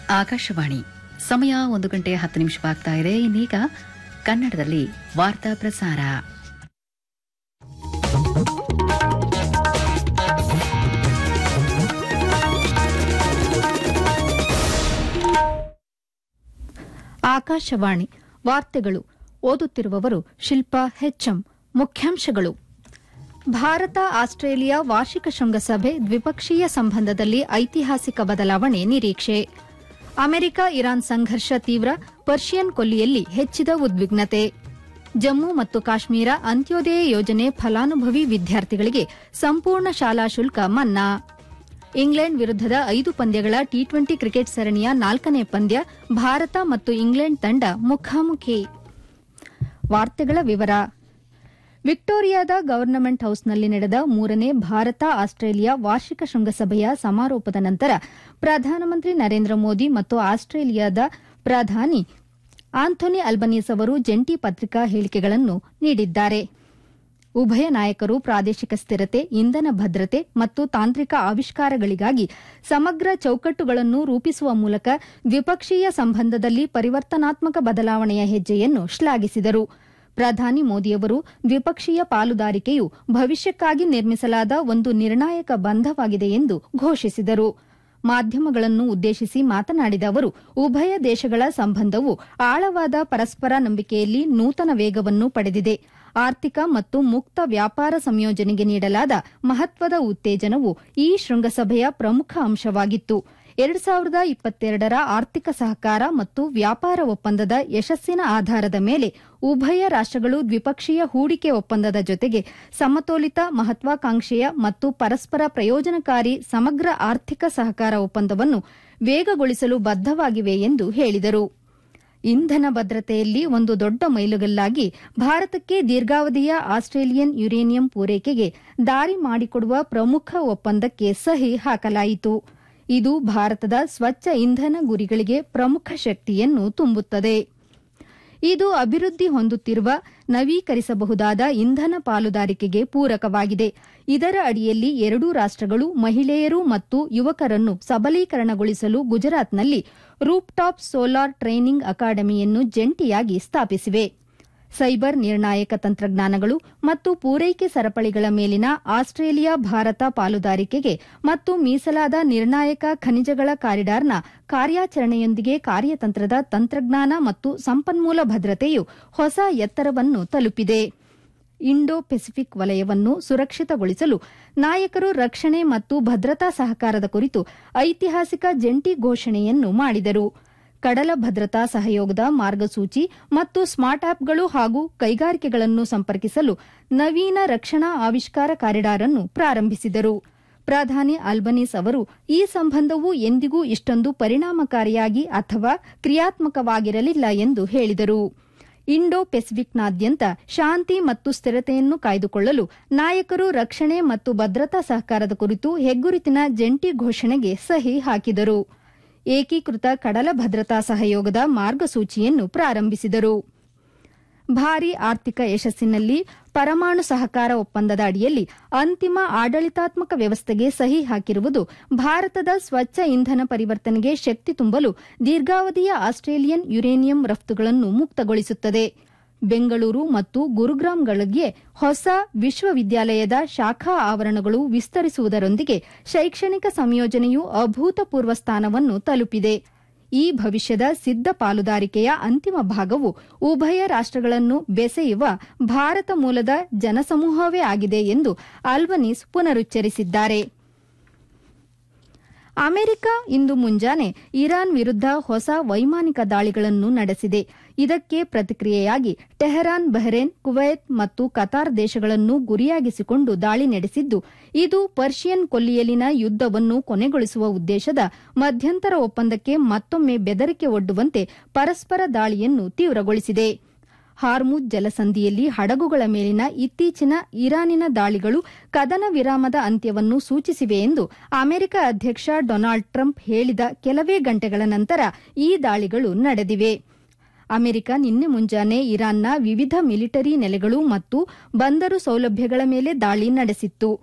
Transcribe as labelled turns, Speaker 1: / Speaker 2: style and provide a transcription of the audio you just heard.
Speaker 1: ಆಕಾಶವಾಣಿ ಸಮಯ ಒಂದು ಗಂಟೆ ಹತ್ತು ನಿಮಿಷವಾಗ್ತಾ ಇದೆ ಇನ್ನೀಗ ಕನ್ನಡದಲ್ಲಿ ವಾರ್ತಾ ಪ್ರಸಾರ
Speaker 2: ಆಕಾಶವಾಣಿ ವಾರ್ತೆಗಳು ಓದುತ್ತಿರುವವರು ಶಿಲ್ಪಾ ಹೆಚ್ಎಂ ಮುಖ್ಯಾಂಶಗಳು ಭಾರತ ಆಸ್ಟ್ರೇಲಿಯಾ ವಾರ್ಷಿಕ ಶೃಂಗಸಭೆ ದ್ವಿಪಕ್ಷೀಯ ಸಂಬಂಧದಲ್ಲಿ ಐತಿಹಾಸಿಕ ಬದಲಾವಣೆ ನಿರೀಕ್ಷೆ ಅಮೆರಿಕ ಇರಾನ್ ಸಂಘರ್ಷ ತೀವ್ರ ಪರ್ಷಿಯನ್ ಕೊಲ್ಲಿಯಲ್ಲಿ ಹೆಚ್ಚಿದ ಉದ್ವಿಗ್ನತೆ ಜಮ್ಮು ಮತ್ತು ಕಾಶ್ಮೀರ ಅಂತ್ಯೋದಯ ಯೋಜನೆ ಫಲಾನುಭವಿ ವಿದ್ಯಾರ್ಥಿಗಳಿಗೆ ಸಂಪೂರ್ಣ ಶಾಲಾ ಶುಲ್ಕ ಮನ್ನಾ ಇಂಗ್ಲೆಂಡ್ ವಿರುದ್ದದ ಐದು ಪಂದ್ಯಗಳ ಟಿ ಟ್ವೆಂಟಿ ಕ್ರಿಕೆಟ್ ಸರಣಿಯ ನಾಲ್ಕನೇ ಪಂದ್ಯ ಭಾರತ ಮತ್ತು ಇಂಗ್ಲೆಂಡ್ ತಂಡ ಮುಖಾಮುಖಿ ವಾರ್ತೆಗಳ ವಿವರ ವಿಕ್ಟೋರಿಯಾದ ಗವರ್ನಮೆಂಟ್ ಹೌಸ್ನಲ್ಲಿ ನಡೆದ ಮೂರನೇ ಭಾರತ ಆಸ್ಟ್ರೇಲಿಯಾ ವಾರ್ಷಿಕ ಶೃಂಗಸಭೆಯ ಸಮಾರೋಪದ ನಂತರ ಪ್ರಧಾನಮಂತ್ರಿ ನರೇಂದ್ರ ಮೋದಿ ಮತ್ತು ಆಸ್ಟ್ರೇಲಿಯಾದ ಪ್ರಧಾನಿ ಆಂಥೋನಿ ಅಲ್ಬನೀಸ್ ಅವರು ಜಂಟಿ ಪತ್ರಿಕಾ ಹೇಳಿಕೆಗಳನ್ನು ನೀಡಿದ್ದಾರೆ ಉಭಯ ನಾಯಕರು ಪ್ರಾದೇಶಿಕ ಸ್ಥಿರತೆ ಇಂಧನ ಭದ್ರತೆ ಮತ್ತು ತಾಂತ್ರಿಕ ಆವಿಷ್ಕಾರಗಳಿಗಾಗಿ ಸಮಗ್ರ ಚೌಕಟ್ಟುಗಳನ್ನು ರೂಪಿಸುವ ಮೂಲಕ ದ್ವಿಪಕ್ಷೀಯ ಸಂಬಂಧದಲ್ಲಿ ಪರಿವರ್ತನಾತ್ಮಕ ಬದಲಾವಣೆಯ ಹೆಜ್ಜೆಯನ್ನು ಶ್ಲಾಘಿಸಿದರು ಪ್ರಧಾನಿ ಮೋದಿಯವರು ದ್ವಿಪಕ್ಷೀಯ ಪಾಲುದಾರಿಕೆಯು ಭವಿಷ್ಯಕ್ಕಾಗಿ ನಿರ್ಮಿಸಲಾದ ಒಂದು ನಿರ್ಣಾಯಕ ಬಂಧವಾಗಿದೆ ಎಂದು ಘೋಷಿಸಿದರು ಮಾಧ್ಯಮಗಳನ್ನು ಉದ್ದೇಶಿಸಿ ಮಾತನಾಡಿದ ಅವರು ಉಭಯ ದೇಶಗಳ ಸಂಬಂಧವು ಆಳವಾದ ಪರಸ್ಪರ ನಂಬಿಕೆಯಲ್ಲಿ ನೂತನ ವೇಗವನ್ನು ಪಡೆದಿದೆ ಆರ್ಥಿಕ ಮತ್ತು ಮುಕ್ತ ವ್ಯಾಪಾರ ಸಂಯೋಜನೆಗೆ ನೀಡಲಾದ ಮಹತ್ವದ ಉತ್ತೇಜನವು ಈ ಶೃಂಗಸಭೆಯ ಪ್ರಮುಖ ಅಂಶವಾಗಿತ್ತು ಎರಡು ಸಾವಿರದ ಇಪ್ಪತ್ತೆರಡರ ಆರ್ಥಿಕ ಸಹಕಾರ ಮತ್ತು ವ್ಯಾಪಾರ ಒಪ್ಪಂದದ ಯಶಸ್ಸಿನ ಆಧಾರದ ಮೇಲೆ ಉಭಯ ರಾಷ್ಟಗಳು ದ್ವಿಪಕ್ಷೀಯ ಹೂಡಿಕೆ ಒಪ್ಪಂದದ ಜೊತೆಗೆ ಸಮತೋಲಿತ ಮಹತ್ವಾಕಾಂಕ್ಷೆಯ ಮತ್ತು ಪರಸ್ಪರ ಪ್ರಯೋಜನಕಾರಿ ಸಮಗ್ರ ಆರ್ಥಿಕ ಸಹಕಾರ ಒಪ್ಪಂದವನ್ನು ವೇಗಗೊಳಿಸಲು ಬದ್ದವಾಗಿವೆ ಎಂದು ಹೇಳಿದರು ಇಂಧನ ಭದ್ರತೆಯಲ್ಲಿ ಒಂದು ದೊಡ್ಡ ಮೈಲುಗಲ್ಲಾಗಿ ಭಾರತಕ್ಕೆ ದೀರ್ಘಾವಧಿಯ ಆಸ್ಟ್ರೇಲಿಯನ್ ಯುರೇನಿಯಂ ಪೂರೈಕೆಗೆ ದಾರಿ ಮಾಡಿಕೊಡುವ ಪ್ರಮುಖ ಒಪ್ಪಂದಕ್ಕೆ ಸಹಿ ಹಾಕಲಾಯಿತು ಇದು ಭಾರತದ ಸ್ವಚ್ಛ ಇಂಧನ ಗುರಿಗಳಿಗೆ ಪ್ರಮುಖ ಶಕ್ತಿಯನ್ನು ತುಂಬುತ್ತದೆ ಇದು ಅಭಿವೃದ್ಧಿ ಹೊಂದುತ್ತಿರುವ ನವೀಕರಿಸಬಹುದಾದ ಇಂಧನ ಪಾಲುದಾರಿಕೆಗೆ ಪೂರಕವಾಗಿದೆ ಇದರ ಅಡಿಯಲ್ಲಿ ಎರಡೂ ರಾಷ್ಟಗಳು ಮಹಿಳೆಯರು ಮತ್ತು ಯುವಕರನ್ನು ಸಬಲೀಕರಣಗೊಳಿಸಲು ಗುಜರಾತ್ನಲ್ಲಿ ರೂಪ್ಟಾಪ್ ಸೋಲಾರ್ ಟ್ರೈನಿಂಗ್ ಅಕಾಡೆಮಿಯನ್ನು ಜಂಟಿಯಾಗಿ ಸ್ಥಾಪಿಸಿವೆ ಸೈಬರ್ ನಿರ್ಣಾಯಕ ತಂತ್ರಜ್ಞಾನಗಳು ಮತ್ತು ಪೂರೈಕೆ ಸರಪಳಿಗಳ ಮೇಲಿನ ಆಸ್ಟ್ರೇಲಿಯಾ ಭಾರತ ಪಾಲುದಾರಿಕೆಗೆ ಮತ್ತು ಮೀಸಲಾದ ನಿರ್ಣಾಯಕ ಖನಿಜಗಳ ಕಾರಿಡಾರ್ನ ಕಾರ್ಯಾಚರಣೆಯೊಂದಿಗೆ ಕಾರ್ಯತಂತ್ರದ ತಂತ್ರಜ್ಞಾನ ಮತ್ತು ಸಂಪನ್ಮೂಲ ಭದ್ರತೆಯು ಹೊಸ ಎತ್ತರವನ್ನು ತಲುಪಿದೆ ಇಂಡೋ ಪೆಸಿಫಿಕ್ ವಲಯವನ್ನು ಸುರಕ್ಷಿತಗೊಳಿಸಲು ನಾಯಕರು ರಕ್ಷಣೆ ಮತ್ತು ಭದ್ರತಾ ಸಹಕಾರದ ಕುರಿತು ಐತಿಹಾಸಿಕ ಜಂಟಿ ಘೋಷಣೆಯನ್ನು ಮಾಡಿದರು ಕಡಲ ಭದ್ರತಾ ಸಹಯೋಗದ ಮಾರ್ಗಸೂಚಿ ಮತ್ತು ಸ್ಮಾರ್ಟ್ ಆಪ್ಗಳು ಹಾಗೂ ಕೈಗಾರಿಕೆಗಳನ್ನು ಸಂಪರ್ಕಿಸಲು ನವೀನ ರಕ್ಷಣಾ ಆವಿಷ್ಕಾರ ಕಾರಿಡಾರ್ ಅನ್ನು ಪ್ರಾರಂಭಿಸಿದರು ಪ್ರಧಾನಿ ಅಲ್ಬನೀಸ್ ಅವರು ಈ ಸಂಬಂಧವು ಎಂದಿಗೂ ಇಷ್ಟೊಂದು ಪರಿಣಾಮಕಾರಿಯಾಗಿ ಅಥವಾ ಕ್ರಿಯಾತ್ಮಕವಾಗಿರಲಿಲ್ಲ ಎಂದು ಹೇಳಿದರು ಇಂಡೋ ಪೆಸಿಫಿಕ್ನಾದ್ಯಂತ ಶಾಂತಿ ಮತ್ತು ಸ್ಥಿರತೆಯನ್ನು ಕಾಯ್ದುಕೊಳ್ಳಲು ನಾಯಕರು ರಕ್ಷಣೆ ಮತ್ತು ಭದ್ರತಾ ಸಹಕಾರದ ಕುರಿತು ಹೆಗ್ಗುರುತಿನ ಜಂಟಿ ಘೋಷಣೆಗೆ ಸಹಿ ಹಾಕಿದರು ಏಕೀಕೃತ ಕಡಲ ಭದ್ರತಾ ಸಹಯೋಗದ ಮಾರ್ಗಸೂಚಿಯನ್ನು ಪ್ರಾರಂಭಿಸಿದರು ಭಾರಿ ಆರ್ಥಿಕ ಯಶಸ್ಸಿನಲ್ಲಿ ಪರಮಾಣು ಸಹಕಾರ ಒಪ್ಪಂದದ ಅಡಿಯಲ್ಲಿ ಅಂತಿಮ ಆಡಳಿತಾತ್ಮಕ ವ್ಯವಸ್ಥೆಗೆ ಸಹಿ ಹಾಕಿರುವುದು ಭಾರತದ ಸ್ವಚ್ಛ ಇಂಧನ ಪರಿವರ್ತನೆಗೆ ಶಕ್ತಿ ತುಂಬಲು ದೀರ್ಘಾವಧಿಯ ಆಸ್ಟ್ರೇಲಿಯನ್ ಯುರೇನಿಯಂ ರಫ್ತುಗಳನ್ನು ಮುಕ್ತಗೊಳಿಸುತ್ತದೆ ಬೆಂಗಳೂರು ಮತ್ತು ಗುರುಗ್ರಾಂಗಳಿಗೆ ಹೊಸ ವಿಶ್ವವಿದ್ಯಾಲಯದ ಶಾಖಾ ಆವರಣಗಳು ವಿಸ್ತರಿಸುವುದರೊಂದಿಗೆ ಶೈಕ್ಷಣಿಕ ಸಂಯೋಜನೆಯು ಅಭೂತಪೂರ್ವ ಸ್ಥಾನವನ್ನು ತಲುಪಿದೆ ಈ ಭವಿಷ್ಯದ ಸಿದ್ದ ಪಾಲುದಾರಿಕೆಯ ಅಂತಿಮ ಭಾಗವು ಉಭಯ ರಾಷ್ಟಗಳನ್ನು ಬೆಸೆಯುವ ಭಾರತ ಮೂಲದ ಜನಸಮೂಹವೇ ಆಗಿದೆ ಎಂದು ಆಲ್ಬನೀಸ್ ಪುನರುಚ್ಚರಿಸಿದ್ದಾರೆ ಅಮೆರಿಕ ಇಂದು ಮುಂಜಾನೆ ಇರಾನ್ ವಿರುದ್ದ ಹೊಸ ವೈಮಾನಿಕ ದಾಳಿಗಳನ್ನು ನಡೆಸಿದೆ ಇದಕ್ಕೆ ಪ್ರತಿಕ್ರಿಯೆಯಾಗಿ ಟೆಹರಾನ್ ಬಹ್ರೇನ್ ಕುವೈತ್ ಮತ್ತು ಕತಾರ್ ದೇಶಗಳನ್ನು ಗುರಿಯಾಗಿಸಿಕೊಂಡು ದಾಳಿ ನಡೆಸಿದ್ದು ಇದು ಪರ್ಷಿಯನ್ ಕೊಲ್ಲಿಯಲಿನ ಯುದ್ದವನ್ನು ಕೊನೆಗೊಳಿಸುವ ಉದ್ದೇಶದ ಮಧ್ಯಂತರ ಒಪ್ಪಂದಕ್ಕೆ ಮತ್ತೊಮ್ಮೆ ಬೆದರಿಕೆ ಒಡ್ಡುವಂತೆ ಪರಸ್ಪರ ದಾಳಿಯನ್ನು ತೀವ್ರಗೊಳಿಸಿದೆ ಹಾರ್ಮುಜ್ ಜಲಸಂಧಿಯಲ್ಲಿ ಹಡಗುಗಳ ಮೇಲಿನ ಇತ್ತೀಚಿನ ಇರಾನಿನ ದಾಳಿಗಳು ಕದನ ವಿರಾಮದ ಅಂತ್ಯವನ್ನು ಸೂಚಿಸಿವೆ ಎಂದು ಅಮೆರಿಕ ಅಧ್ಯಕ್ಷ ಡೊನಾಲ್ಡ್ ಟ್ರಂಪ್ ಹೇಳಿದ ಕೆಲವೇ ಗಂಟೆಗಳ ನಂತರ ಈ ದಾಳಿಗಳು ನಡೆದಿವೆ ಅಮೆರಿಕ ನಿನ್ನೆ ಮುಂಜಾನೆ ಇರಾನ್ನ ವಿವಿಧ ಮಿಲಿಟರಿ ನೆಲೆಗಳು ಮತ್ತು ಬಂದರು ಸೌಲಭ್ಯಗಳ ಮೇಲೆ ದಾಳಿ ನಡೆಸಿತ್ತು